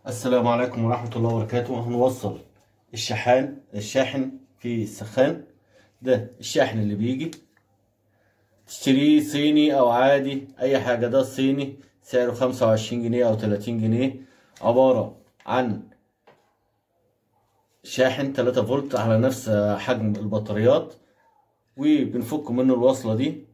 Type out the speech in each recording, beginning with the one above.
السلام عليكم ورحمة الله وبركاته هنوصل الشحان الشاحن في السخان ده الشاحن اللي بيجي تشتريه صيني او عادي اي حاجة ده الصيني سعره خمسة وعشرين جنيه او تلاتين جنيه عبارة عن شاحن تلاتة فولت على نفس حجم البطاريات وبنفك منه الوصلة دي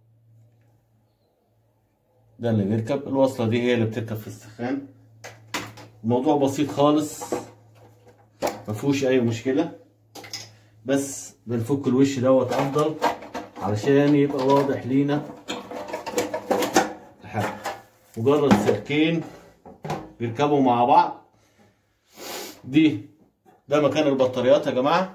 ده اللي بيركب الوصلة دي هي اللي بتركب في السخان الموضوع بسيط خالص مفهوش اي مشكلة بس بنفك الوش دوت افضل علشان يبقى واضح لينا الحاجة مجرد سلكين بيركبوا مع بعض دي ده مكان البطاريات يا جماعة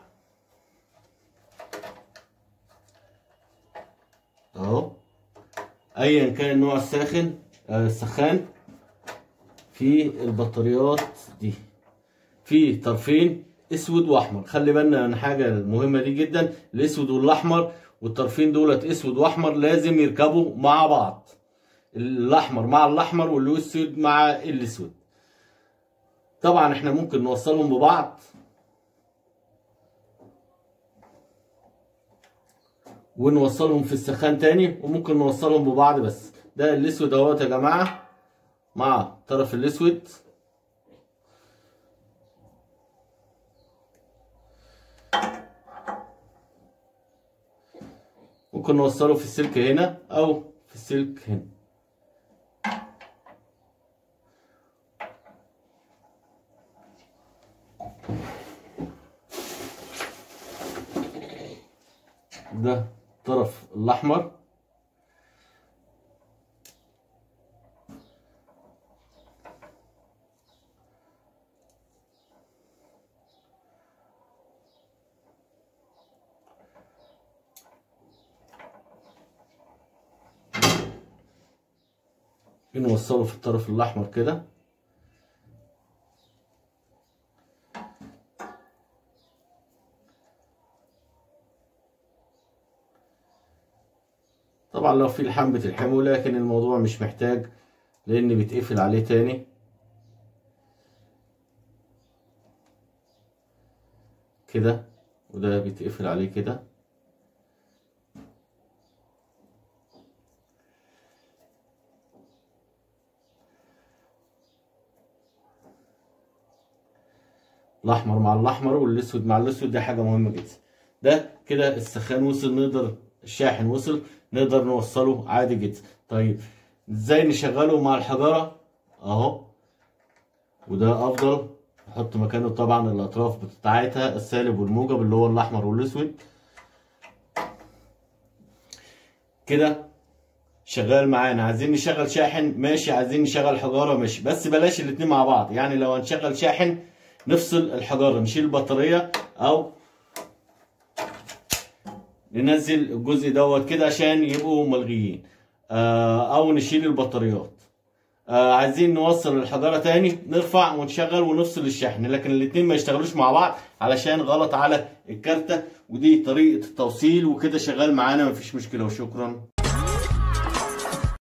اهو ايا كان نوع الساخن آه السخان في البطاريات دي في طرفين اسود واحمر خلي بالنا من حاجه المهمه دي جدا الاسود والاحمر والطرفين دولت اسود واحمر لازم يركبوا مع بعض الاحمر مع الاحمر والاسود مع الاسود طبعا احنا ممكن نوصلهم ببعض ونوصلهم في السخان تاني وممكن نوصلهم ببعض بس ده الاسود اهوت يا جماعه مع الطرف الاسود ممكن نوصله في السلك هنا او في السلك هنا ده الطرف الاحمر بنوصله في الطرف الاحمر كده طبعا لو في لحام بتلحمه لكن الموضوع مش محتاج لان بيتقفل عليه تاني كده وده بيتقفل عليه كده الاحمر مع الاحمر والاسود مع الاسود دي حاجه مهمه جدا ده كده السخان وصل نقدر الشاحن وصل نقدر نوصله عادي جدا طيب ازاي نشغله مع الحجره اهو وده افضل نحط مكانه طبعا الاطراف بتاعتها السالب والموجب اللي هو الاحمر والاسود كده شغال معانا عايزين نشغل شاحن ماشي عايزين نشغل حجاره ماشي بس بلاش الاتنين مع بعض يعني لو هنشغل شاحن نفصل الحجاره نشيل البطاريه او ننزل الجزء دوت كده عشان يبقوا ملغيين آه او نشيل البطاريات آه عايزين نوصل الحجاره تاني نرفع ونشغل ونفصل الشحن لكن الاتنين ما يشتغلوش مع بعض علشان غلط على الكارته ودي طريقه التوصيل وكده شغال معانا مفيش مشكله وشكرا